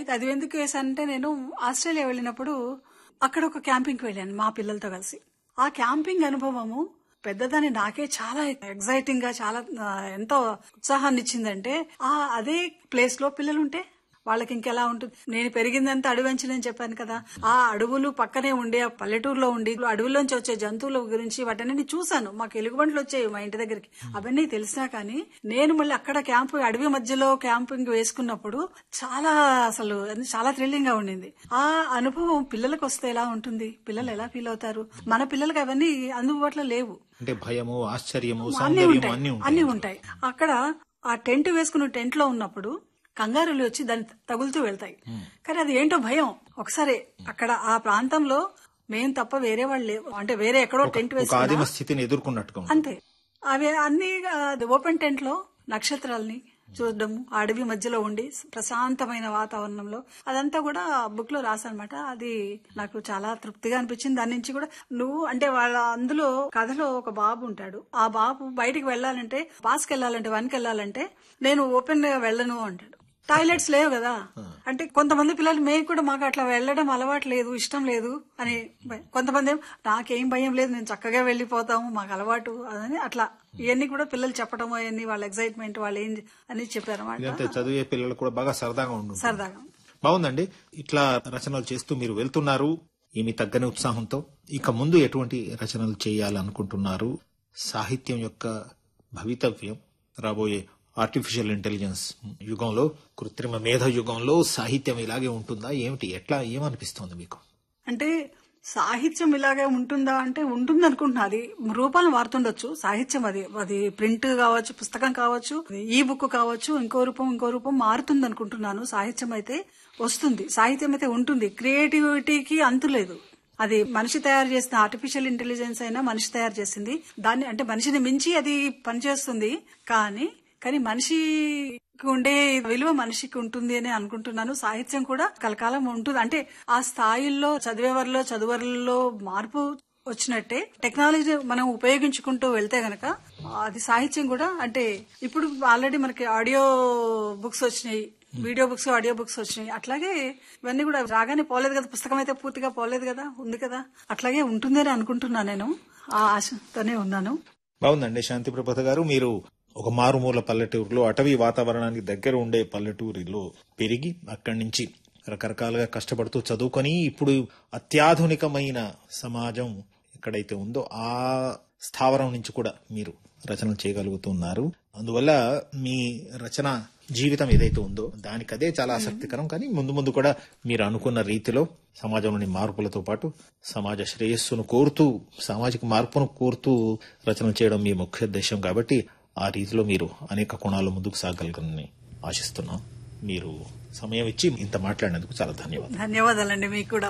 అయితే అది ఎందుకు వేసానంటే నేను ఆస్ట్రేలియా వెళ్ళినప్పుడు అక్కడ ఒక క్యాంపింగ్కి వెళ్ళాను మా పిల్లలతో కలిసి ఆ క్యాంపింగ్ అనుభవము పెద్దదాన్ని నాకే చాలా ఎగ్జైటింగ్ గా చాలా ఆ, ఎంతో ఉత్సాహాన్ని ఇచ్చిందంటే ఆ అదే ప్లేస్ లో పిల్లలు ఉంటే వాళ్ళకి ఇంకెలా ఉంటుంది నేను పెరిగిందంతా అడవంచులని చెప్పాను కదా ఆ అడవులు పక్కనే ఉండే ఆ పల్లెటూరులో ఉండి అడవుల్లోంచి వచ్చే జంతువుల గురించి వాటన్ని చూశాను మాకు ఎలుగుబంట్లు వచ్చాయి మా ఇంటి దగ్గరికి అవన్నీ తెలిసినా కానీ నేను మళ్ళీ అక్కడ క్యాంప్ అడవి మధ్యలో క్యాంపింగ్ వేసుకున్నప్పుడు చాలా అసలు అది చాలా థ్రిల్లింగ్ గా ఉండింది ఆ అనుభవం పిల్లలకు వస్తే ఎలా ఉంటుంది పిల్లలు ఎలా ఫీల్ అవుతారు మన పిల్లలకి అవన్నీ అందుబాటులో లేవు అంటే భయము ఆశ్చర్యము అన్ని సౌందర్యము ఉంటాయి అన్ని అన్ని ఉంటాయి ఉంటాయి అక్కడ ఆ టెంట్ వేసుకున్న టెంట్ లో ఉన్నప్పుడు కంగారులు వచ్చి దాన్ని తగులుతూ వెళ్తాయి కానీ అది ఏంటో భయం ఒకసారి అక్కడ ఆ ప్రాంతంలో మేం తప్ప వేరే వాళ్ళు లేవు అంటే వేరే ఎక్కడో టెంట్ ఒక వేసుకున్నా ఆదిమ స్థితిని ఎదుర్కొన్నట్టుగా ఉంది. అంతే అవి అన్ని ఓపెన్ టెంట్ లో నక్షత్రాలని చూడడం ఆ అడవి మధ్యలో ఉండి ప్రశాంతమైన వాతావరణంలో అదంతా కూడా బుక్ లో రాసనమాట అది నాకు చాలా తృప్తిగా అనిపించింది దాని నుంచి కూడా నువ్వు అంటే వాళ్ళ అందులో కథలో ఒక బాబు ఉంటాడు ఆ బాబు బయటికి వెళ్ళాలంటే పాస్కి వెళ్ళాలంటే వన్కి వెళ్ళాలంటే నేను ఓపెన్ గా వెళ్ళను అంటాడు టాయిలెట్స్ లేవు కదా అంటే కొంతమంది పిల్లలు మేము కూడా మాకు అట్లా వెళ్ళడం అలవాటు లేదు ఇష్టం లేదు అని భయం. కొంతమంది ఏమో, నాకేం భయం లేదు నేను చక్కగా వెళ్ళిపోతాము మాకు అలవాటు అని అట్లా ఇవన్నీ కూడా పిల్లలు చెప్పడం అవన్నీ వాళ్ళ ఎగ్జైట్మెంట్ వాళ్ళు ఏం అని చెప్పారన్నమాట ఇదంతా చదివే పిల్లలు కూడా బాగా సరదాగా ఉండు సరదాగా బాగుందండి ఇట్లా రచనలు చేస్తూ మీరు వెళ్తున్నారు ఏమి తగ్గని ఉత్సాహంతో ఇక ముందు ఎటువంటి రచనలు చేయాలనుకుంటున్నారు సాహిత్యం యొక్క భవితవ్యం రాబోయే ఆర్టిఫిషియల్ ఇంటెలిజెన్స్ యుగంలో కృత్రిమ మేధ యుగంలో సాహిత్యం ఇలాగే ఉంటుందా ఏమిటి ఎట్లా ఏమనిపిస్తోంది మీకు అంటే సాహిత్యం ఇలాగే ఉంటుందా అంటే ఉంటుంది అనుకుంటున్నా అది రూపాలను మారుతుండొచ్చు సాహిత్యం అది అది ప్రింట్ కావచ్చు పుస్తకం కావచ్చు ఈ బుక్ కావచ్చు ఇంకో రూపం ఇంకో రూపం మారుతుంది అనుకుంటున్నాను సాహిత్యం అయితే వస్తుంది సాహిత్యం అయితే ఉంటుంది క్రియేటివిటీకి అంతు లేదు అది మనిషి తయారు చేసిన ఆర్టిఫిషియల్ ఇంటెలిజెన్స్ అయినా మనిషి తయారు చేసింది దాన్ని అంటే మనిషిని మించి అది పనిచేస్తుంది కానీ కానీ మనిషికి ఉండే విలువ మనిషికి ఉంటుంది అని అనుకుంటున్నాను సాహిత్యం కూడా కలకాలం ఉంటుంది అంటే ఆ స్థాయిల్లో చదివేవారిలో చదువరులలో మార్పు వచ్చినట్టే టెక్నాలజీ మనం ఉపయోగించుకుంటూ వెళ్తే గనక అది సాహిత్యం కూడా అంటే ఇప్పుడు ఆల్రెడీ మనకి ఆడియో బుక్స్ వచ్చినాయి వీడియో బుక్స్ ఆడియో బుక్స్ వచ్చినాయి అట్లాగే ఇవన్నీ కూడా రాగానే పోలేదు కదా పుస్తకం అయితే పూర్తిగా పోలేదు కదా ఉంది కదా అట్లాగే ఉంటుందని అనుకుంటున్నాను నేను ఆ ఆశతోనే ఉన్నాను బాగుందండి శాంతి ప్రపథ గారు మీరు ఒక మారుమూల పల్లెటూరులో అటవీ వాతావరణానికి దగ్గర ఉండే పల్లెటూరిలో పెరిగి అక్కడి నుంచి రకరకాలుగా కష్టపడుతూ చదువుకొని ఇప్పుడు అత్యాధునికమైన సమాజం ఎక్కడైతే ఉందో ఆ స్థావరం నుంచి కూడా మీరు రచనలు చేయగలుగుతున్నారు అందువల్ల మీ రచన జీవితం ఏదైతే ఉందో దానికదే చాలా ఆసక్తికరం కానీ ముందు ముందు కూడా మీరు అనుకున్న రీతిలో సమాజంలోని మార్పులతో పాటు సమాజ శ్రేయస్సును కోరుతూ సామాజిక మార్పును కోరుతూ రచన చేయడం మీ ముఖ్య ఉద్దేశం కాబట్టి ఆ రీతిలో మీరు అనేక కోణాలు ముందుకు సాగలగలని ఆశిస్తున్నాం మీరు సమయం ఇచ్చి ఇంత మాట్లాడినందుకు చాలా ధన్యవాదాలు ధన్యవాదాలండి మీకు కూడా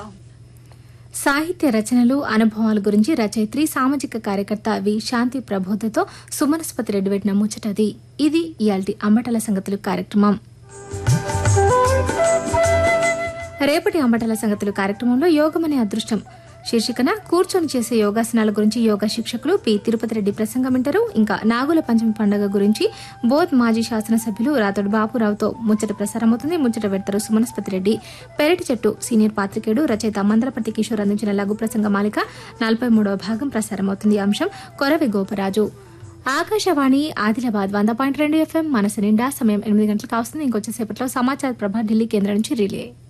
సాహిత్య రచనలు అనుభవాల గురించి రచయిత్రి సామాజిక కార్యకర్త వి శాంతి ప్రబోధతో సుమనస్పతి రెడ్డి పెట్టిన ముచ్చటది ఇది ఇయాల్టి అంబటల సంగతులు కార్యక్రమం రేపటి అంబటల సంగతులు కార్యక్రమంలో యోగమనే అదృష్టం శీర్షికన కూర్చొని చేసే యోగాసనాల గురించి యోగా శిక్షకులు పి తిరుపతి రెడ్డి ప్రసంగం వింటారు ఇంకా నాగుల పంచమి పండుగ గురించి బోధ్ మాజీ శాసనసభ్యులు రాతోడు బాపురావుతో ముచ్చట ప్రసారమవుతుంది ముచ్చట పెడతారు సుమనస్పతి రెడ్డి పెరటి చెట్టు సీనియర్ పాత్రికేయుడు రచయిత మందలపతి కిషోర్ అందించిన లఘు ప్రసంగ మాలిక నలభై మూడవ భాగం ప్రసారమవుతుంది అంశం కొరవి గోపరాజు ఆకాశవాణి ఆదిలాబాద్ వంద పాయింట్ రెండు ఎఫ్ఎం మనసు నిండా సమయం ఎనిమిది గంటలకు వస్తుంది ఇంకొచ్చేసేపట్లో సమాచార ప్రభ ఢిల్లీ కేంద్రం నుంచి రిలే